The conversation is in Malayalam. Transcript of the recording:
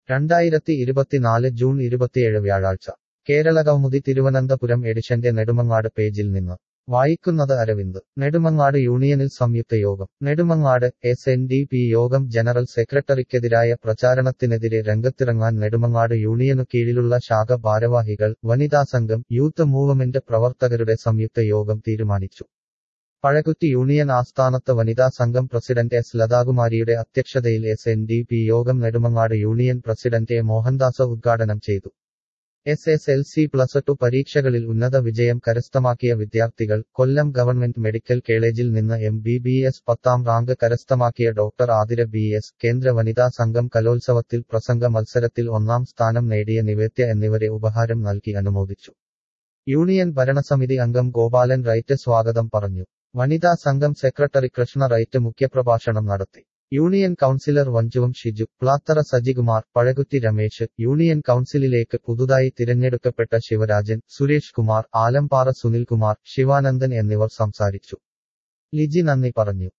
രണ്ടായിരത്തി ഇരുപത്തിനാല് ജൂൺ ഇരുപത്തിയേഴ് വ്യാഴാഴ്ച കേരളകൗമുദി തിരുവനന്തപുരം എഡിഷന്റെ നെടുമങ്ങാട് പേജിൽ നിന്ന് വായിക്കുന്നത് അരവിന്ദ് നെടുമങ്ങാട് യൂണിയനിൽ സംയുക്ത യോഗം Nedumangad S N D P യോഗം ജനറൽ സെക്രട്ടറിക്കെതിരായ പ്രചാരണത്തിനെതിരെ രംഗത്തിറങ്ങാൻ നെടുമങ്ങാട് യൂണിയനു കീഴിലുള്ള ശാഖ ഭാരവാഹികൾ വനിതാ സംഘം യൂത്ത് മൂവ്മെന്റ് പ്രവർത്തകരുടെ സംയുക്ത യോഗം തീരുമാനിച്ചു പഴകുറ്റി യൂണിയൻ ആസ്ഥാനത്ത് വനിതാ സംഘം പ്രസിഡന്റ് എസ് ലതാകുമാരിയുടെ അധ്യക്ഷതയിൽ എസ് എൻ ഡി പി യോഗം Nedumangad union president A Mohandas ഉദ്ഘാടനം ചെയ്തു S S L C plus two പരീക്ഷകളിൽ ഉന്നത വിജയം കരസ്ഥമാക്കിയ വിദ്യാർത്ഥികൾ കൊല്ലം ഗവൺമെന്റ് മെഡിക്കൽ കോളേജിൽ നിന്ന് എം ബി ബി എസ് പത്താം റാങ്ക് കരസ്ഥമാക്കിയ ഡോക്ടർ ആതിര ബി എസ് കേന്ദ്ര വനിതാ സംഘം കലോത്സവത്തിൽ പ്രസംഗ മത്സരത്തിൽ ഒന്നാം സ്ഥാനം നേടിയ നിവേദ്യ എന്നിവരെ ഉപഹാരം നൽകി അനുമോദിച്ചു യൂണിയൻ ഭരണസമിതി അംഗം ഗോപാലൻ റൈറ്റ് സ്വാഗതം പറഞ്ഞു വനിതാ സംഘം സെക്രട്ടറി കൃഷ്ണ റൈറ്റ് മുഖ്യപ്രഭാഷണം നടത്തി union councillor Vanchuvam Shiju Plathara Sajikumar Pazhakutty Ramesh union കൗൺസിലിലേക്ക് പുതുതായി തിരഞ്ഞെടുക്കപ്പെട്ട ശിവരാജൻ സുരേഷ് കുമാർ ആലമ്പാറ സുനിൽകുമാർ ശിവാനന്ദൻ എന്നിവർ സംസാരിച്ചു ലിജി നന്ദി പറഞ്ഞു